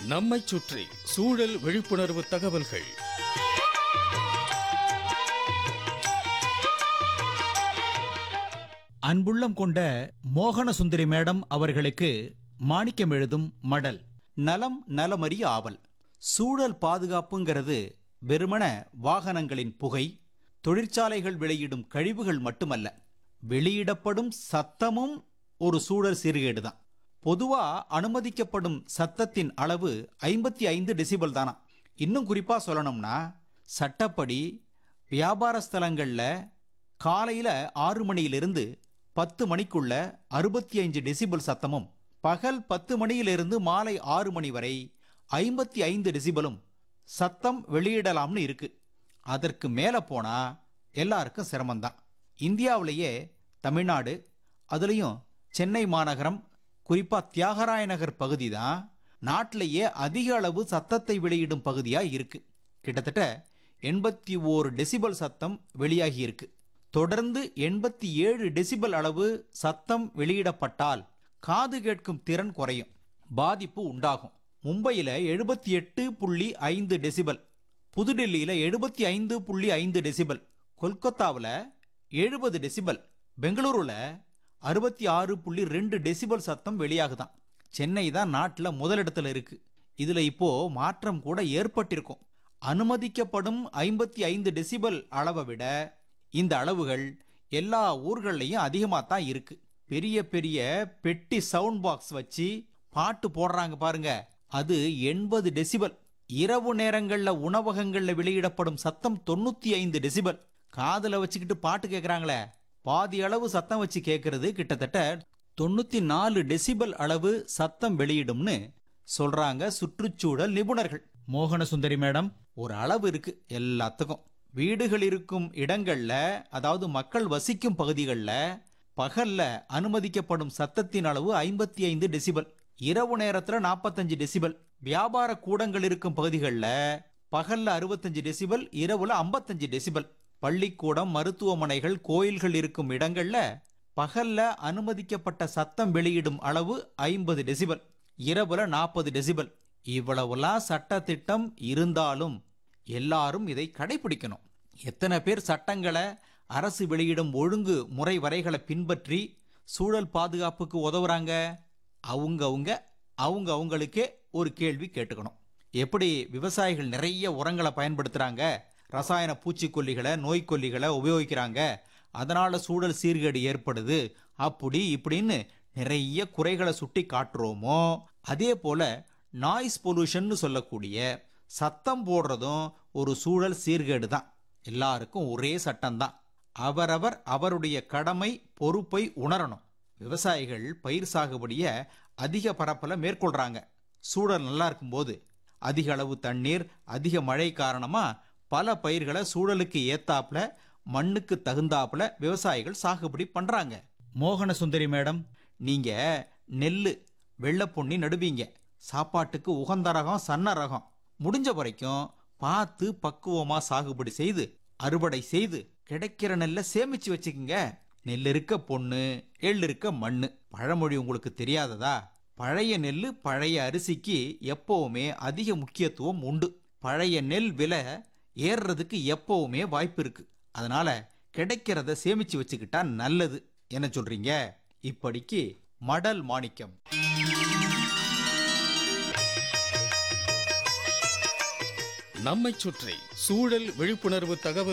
நம்மைச் சுற்றி சூழல் விழிப்புணர்வு தகவல்கள் அன்புள்ளம் கொண்ட மோகன சுந்தரி மேடம் அவர்களுக்கு மாணிக்கம் எழுதும் மடல் நலம் நலமறிய ஆவல் சூழல் பாதுகாப்புங்கிறது வெறுமன வாகனங்களின் புகை தொழிற்சாலைகள் வெளியிடும் கழிவுகள் மட்டுமல்ல வெளியிடப்படும் சத்தமும் ஒரு சூழல் சீர்கேடுதான் பொதுவா அனுமதிக்கப்படும் சத்தத்தின் அளவு ஐம்பத்தி ஐந்து டெசிபல் தானா இன்னும் குறிப்பா சொல்லணும்னா சட்டப்படி வியாபார ஸ்தலங்கள்ல காலையில ஆறு மணியிலிருந்து பத்து மணிக்குள்ள அறுபத்தி ஐந்து டெசிபல் சத்தமும் பகல் பத்து மணியிலிருந்து மாலை ஆறு மணி வரை ஐம்பத்தி ஐந்து டெசிபலும் சத்தம் வெளியிடலாம்னு இருக்கு அதற்கு மேலே போனா எல்லாருக்கும் சிரமம்தான் இந்தியாவிலேயே தமிழ்நாடு அதுலேயும் சென்னை மாநகரம் குறிப்பா தியாகராய நகர் பகுதி தான் நாட்டிலேயே அதிக அளவு சத்தத்தை வெளியிடும் பகுதியா இருக்கு கிட்டத்தட்ட எண்பத்தி ஓரு டெசிபல் சத்தம் வெளியாகி இருக்கு தொடர்ந்து எண்பத்தி ஏழு டெசிபல் அளவு சத்தம் வெளியிடப்பட்டால் காது கேட்கும் திறன் குறையும் பாதிப்பு உண்டாகும் மும்பையில் எழுபத்தி எட்டு புள்ளி ஐந்து டெசிபல் புதுடெல்லியில் எழுபத்தி ஐந்து புள்ளி ஐந்து டெசிபல் கொல்கத்தாவில் எழுபது டெசிபல் பெங்களூருல அறுபத்தி ஆறு புள்ளி ரெண்டு டெசிபல் சத்தம் வெளியாகுதான் சென்னை தான் நாட்டில் முதலிடத்துல இருக்கு இதுல இப்போ மாற்றம் கூட ஏற்பட்டிருக்கும் அனுமதிக்கப்படும் ஐம்பத்தி ஐந்து டெசிபல் அளவை விட இந்த அளவுகள் எல்லா ஊர்கள்லையும் அதிகமாக தான் இருக்கு பெரிய பெரிய பெட்டி சவுண்ட் பாக்ஸ் வச்சு பாட்டு போடுறாங்க பாருங்க அது எண்பது டெசிபல் இரவு நேரங்கள்ல உணவகங்கள்ல வெளியிடப்படும் சத்தம் தொண்ணூத்தி ஐந்து டெசிபல் காதுல வச்சுக்கிட்டு பாட்டு கேட்குறாங்களே பாதி அளவு சத்தம் வச்சு கேட்கறது கிட்டத்தட்ட தொண்ணூத்தி நாலு டெசிபல் அளவு சத்தம் வெளியிடும்னு சொல்றாங்க சுற்றுச்சூழல் நிபுணர்கள் மோகன சுந்தரி மேடம் ஒரு அளவு இருக்கு எல்லாத்துக்கும் வீடுகள் இருக்கும் இடங்கள்ல அதாவது மக்கள் வசிக்கும் பகுதிகளில் பகல்ல அனுமதிக்கப்படும் சத்தத்தின் அளவு ஐம்பத்தி ஐந்து டெசிபல் இரவு நேரத்துல நாற்பத்தஞ்சு டெசிபல் வியாபார கூடங்கள் இருக்கும் பகுதிகளில் பகல்ல அறுபத்தஞ்சு டெசிபல் இரவுல ஐம்பத்தஞ்சு டெசிபல் பள்ளிக்கூடம் மருத்துவமனைகள் கோயில்கள் இருக்கும் இடங்கள்ல பகல்ல அனுமதிக்கப்பட்ட சத்தம் வெளியிடும் அளவு ஐம்பது டெசிபல் இரவுல நாற்பது டெசிபல் இவ்வளவுலாம் சட்டத்திட்டம் இருந்தாலும் எல்லாரும் இதை கடைபிடிக்கணும் எத்தனை பேர் சட்டங்களை அரசு வெளியிடும் ஒழுங்கு முறை வரைகளை பின்பற்றி சூழல் பாதுகாப்புக்கு உதவுறாங்க அவங்க அவங்க அவங்க அவங்களுக்கே ஒரு கேள்வி கேட்டுக்கணும் எப்படி விவசாயிகள் நிறைய உரங்களை பயன்படுத்துறாங்க ரசாயன பூச்சிக்கொல்லிகளை நோய்க்கொல்லிகளை உபயோகிக்கிறாங்க அதனால சூழல் சீர்கேடு ஏற்படுது அப்படி இப்படின்னு நிறைய குறைகளை சுட்டி காட்டுறோமோ அதே போல நாய்ஸ் பொல்யூஷன் சொல்லக்கூடிய சத்தம் போடுறதும் ஒரு சூழல் சீர்கேடு தான் எல்லாருக்கும் ஒரே சட்டம்தான் அவரவர் அவருடைய கடமை பொறுப்பை உணரணும் விவசாயிகள் பயிர் சாகுபடிய அதிக பரப்பல மேற்கொள்றாங்க சூழல் நல்லா இருக்கும்போது அதிக அளவு தண்ணீர் அதிக மழை காரணமா பல பயிர்களை சூழலுக்கு ஏத்தாப்புல மண்ணுக்கு தகுந்தாப்புல விவசாயிகள் சாகுபடி பண்றாங்க மோகன சுந்தரி மேடம் நீங்க நெல்லு வெள்ளைப்பொன்னி நடுவீங்க சாப்பாட்டுக்கு உகந்த ரகம் சன்ன ரகம் முடிஞ்ச வரைக்கும் பார்த்து பக்குவமா சாகுபடி செய்து அறுவடை செய்து கிடைக்கிற நெல்லை சேமிச்சு வச்சுக்கோங்க நெல் இருக்க பொண்ணு எள் இருக்க மண்ணு பழமொழி உங்களுக்கு தெரியாததா பழைய நெல் பழைய அரிசிக்கு எப்பவுமே அதிக முக்கியத்துவம் உண்டு பழைய நெல் விலை ஏறுறதுக்கு எப்பவுமே வாய்ப்பு இருக்கு அதனால கிடைக்கிறத சேமிச்சு வச்சுக்கிட்டா நல்லது என்ன சொல்றீங்க இப்படிக்கு மடல் மாணிக்கம் நம்மைச் சுற்றி சூழல் விழிப்புணர்வு தகவல்